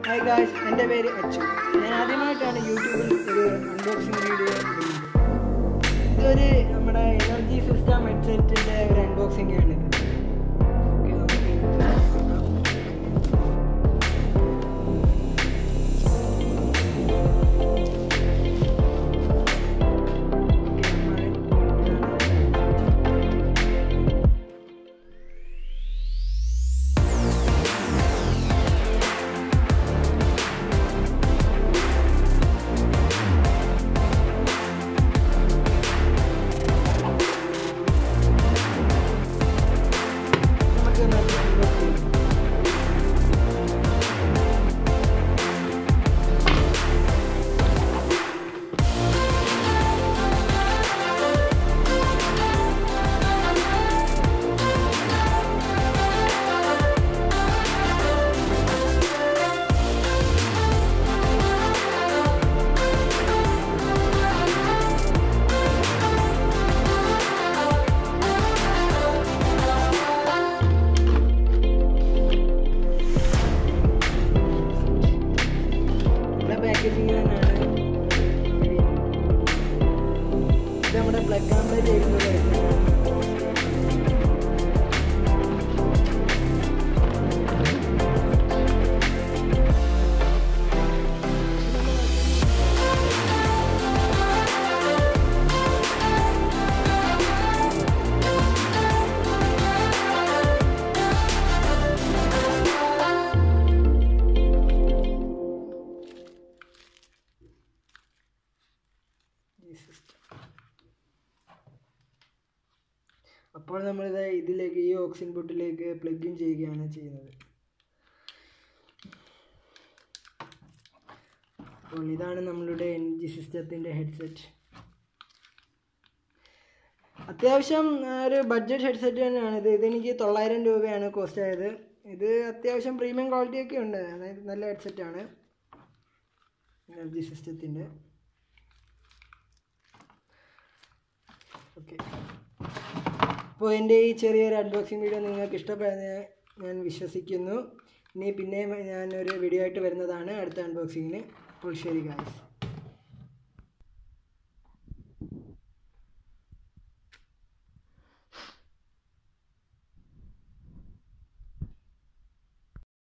Hi guys എൻ്റെ പേര് അച്ചു ഞാൻ ആദ്യമായിട്ടാണ് യൂട്യൂബിൽ ഒരു അൺബോക്സിംഗ് വീഡിയോ ചെയ്യുന്നത് ഇതൊരു നമ്മുടെ എനർജി സിസ്റ്റം ഹെഡ്സെറ്റിൻ്റെ ഒരു അൺബോക്സിംഗ് ആണ് ഓക്കെ നമുക്ക് ഓക്കെ നമ്മൾ നമുക്ക് നല്ല unbox ചെയ്യാം. നമ്മുടെ പാക്കേജിങ് തന്നെയാണ് ഇത് നമ്മുടെ പ്ലഗ് ആൻഡ് പ്ലേ ചെയ്യുന്നത് അപ്പോൾ നമ്മളിത് ഇതിലേക്ക് ഈ ഓക്സിജൻ ബോട്ടിലേക്ക് പ്ലഗ് ഇൻ ചെയ്യുകയാണ് ചെയ്യുന്നത് അപ്പോൾ ഇതാണ് നമ്മളുടെ എനർജി സിസ്റ്റത്തിൻ്റെ ഹെഡ്സെറ്റ് അത്യാവശ്യം ആ, ഒരു ബഡ്ജറ്റ് ഹെഡ്സെറ്റ് തന്നെയാണ് ഇത് ഇതെനിക്ക് തൊള്ളായിരം രൂപയാണ് കോസ്റ്റ് ആയത് ഇത് അത്യാവശ്യം പ്രീമിയം ക്വാളിറ്റി ഒക്കെ ഉണ്ട് അതായത് നല്ല ഹെഡ്സെറ്റാണ് എനർജി സിസ്റ്റത്തിൻ്റെ ഓക്കെ അപ്പോൾ എൻ്റെ ഈ ചെറിയൊരു അൺബോക്സിങ് വീഡിയോ നിങ്ങൾക്ക് ഇഷ്ടപ്പെടുന്ന ഞാൻ വിശ്വസിക്കുന്നു ഇനി പിന്നെയും ഞാനൊരു വീഡിയോ ആയിട്ട് വരുന്നതാണ് അടുത്ത അൺബോക്സിങ്ങിന് അപ്പോൾ ശരി ഗായ്സ്